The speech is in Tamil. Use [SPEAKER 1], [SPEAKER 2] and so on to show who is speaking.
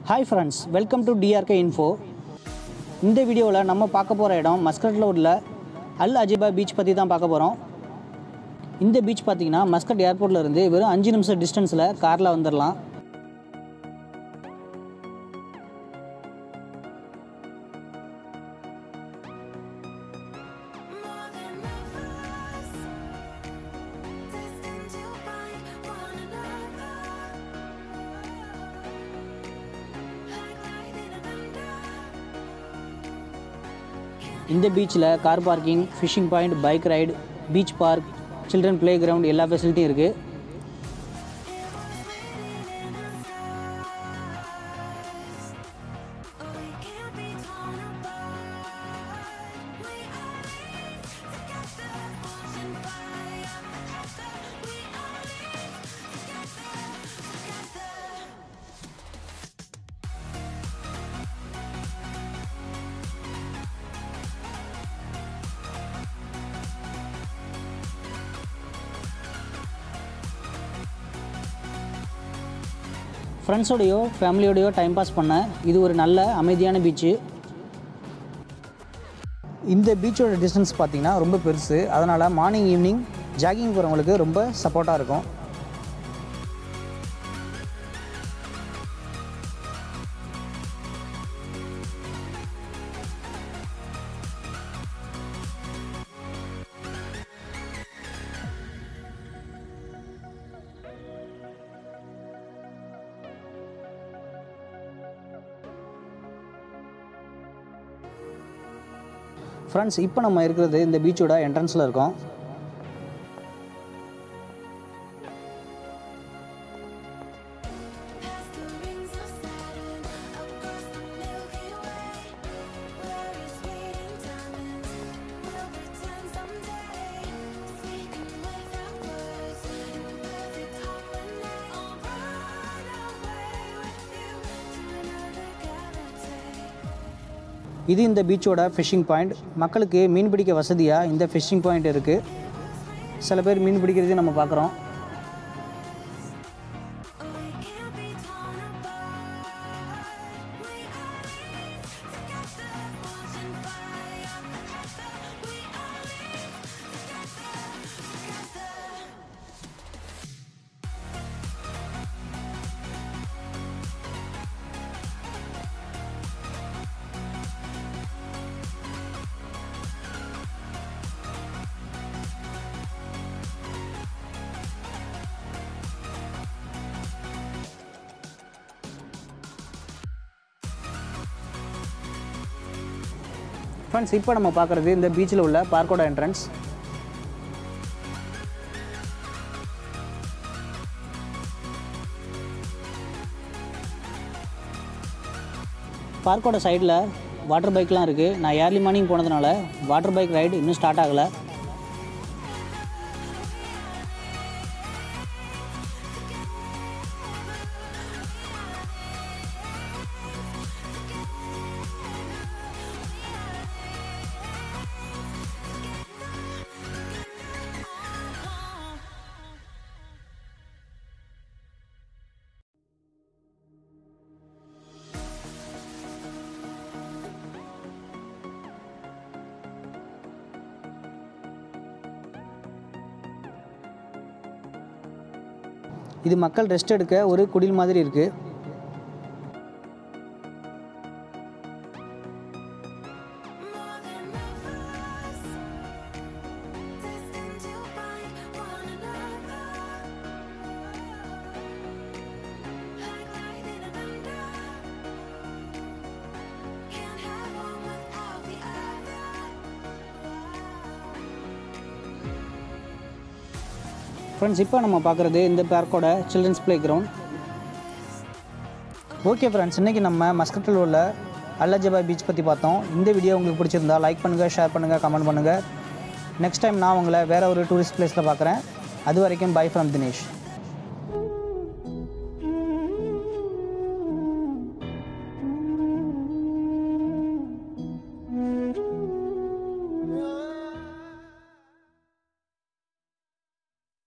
[SPEAKER 1] Hi friends welcome to TRK info இந்த வீடியோவில் நம்ம பார்க்க போகிற இடம் மஸ்கட்டில் உள்ள அல் அஜிபா பீச் பற்றி தான் பார்க்க போகிறோம் இந்த பீச் பார்த்தீங்கன்னா மஸ்கட் ஏர்போர்ட்ல இருந்து வெறும் அஞ்சு நிமிஷம் டிஸ்டன்ஸில் காரில் வந்துடலாம்
[SPEAKER 2] More than lovers, destined to find one another. Like lightning and thunder.
[SPEAKER 1] இந்த பீச்சில் car parking fishing point bike ride beach park children play ground எல்லா ஃபெசிலிட்டியும் இருக்குது
[SPEAKER 2] Oh, we can't be torn apart. We are linked together, forge and fire forever. We are linked together, together.
[SPEAKER 1] ஃப்ரெண்ட்ஸோடையோ ஃபேமிலியோடையோ டைம் பாஸ் பண்ண இது ஒரு நல்ல அமைதியான பீச்சு இந்த பீச்சோட டிஸ்டன்ஸ் பார்த்தீங்கன்னா ரொம்ப பெருசு அதனால் மார்னிங் ஈவினிங் ஜாகிங் போகிறவங்களுக்கு ரொம்ப சப்போர்ட்டாக இருக்கும் ஃப்ரெண்ட்ஸ் இப்போ நம்ம இருக்கிறது இந்த பீச்சோட என்ட்ரன்ஸில் இருக்கோம்
[SPEAKER 2] Past the rings of Saturn, across the Milky Way, where is sweet and diamonds? We'll pretend someday, speaking without words, in perfect harmony. I'll run away with you to another galaxy.
[SPEAKER 1] இது இந்த பீச்சோட ஃபிஷிங் பாயிண்ட் மக்களுக்கு மீன் பிடிக்க வசதியாக இந்த ஃபிஷிங் பாயிண்ட் இருக்குது சில பேர் மீன் பிடிக்கிறதையும் நம்ம பார்க்குறோம்
[SPEAKER 2] Oh, we can't be torn apart. We are linked together, forge and fire forever. We are linked together, together.
[SPEAKER 1] Friends இப்போ நம்ம பார்க்குறது இந்த பீச்சில் உள்ள பார்க்கோட என்ட்ரன்ஸ் பார்க்கோட சைடில் வாட்டர் பைக்லாம் இருக்குது நான் ஏர்லி மார்னிங் போனதுனால வாட்டர் பைக் ரைடு இன்னும் ஸ்டார்ட் ஆகலை இது மக்கள் ரெஸ்ட் எடுக்க ஒரு குடில் மாதிரி இருக்குது
[SPEAKER 2] More than lovers, destined to find one another. Like lightning and thunder, can't have one without the other.
[SPEAKER 1] Friends இப்போ நம்ம பார்க்குறது இந்த பார்க்கோட children's play ground okay friends இன்றைக்கி நம்ம மஸ்கட்டில் உள்ள அல்லஜபா பீச் பற்றி பார்த்தோம் இந்த வீடியோ உங்களுக்கு பிடிச்சிருந்தா லைக் பண்ணுங்கள் ஷேர் பண்ணுங்கள் கமெண்ட் பண்ணுங்கள் நெக்ஸ்ட் டைம் நான் உங்களை வேறு ஒரு டூரிஸ்ட் பிளேஸில் பார்க்குறேன் அது வரைக்கும் பை ஃப்ரம் தினேஷ்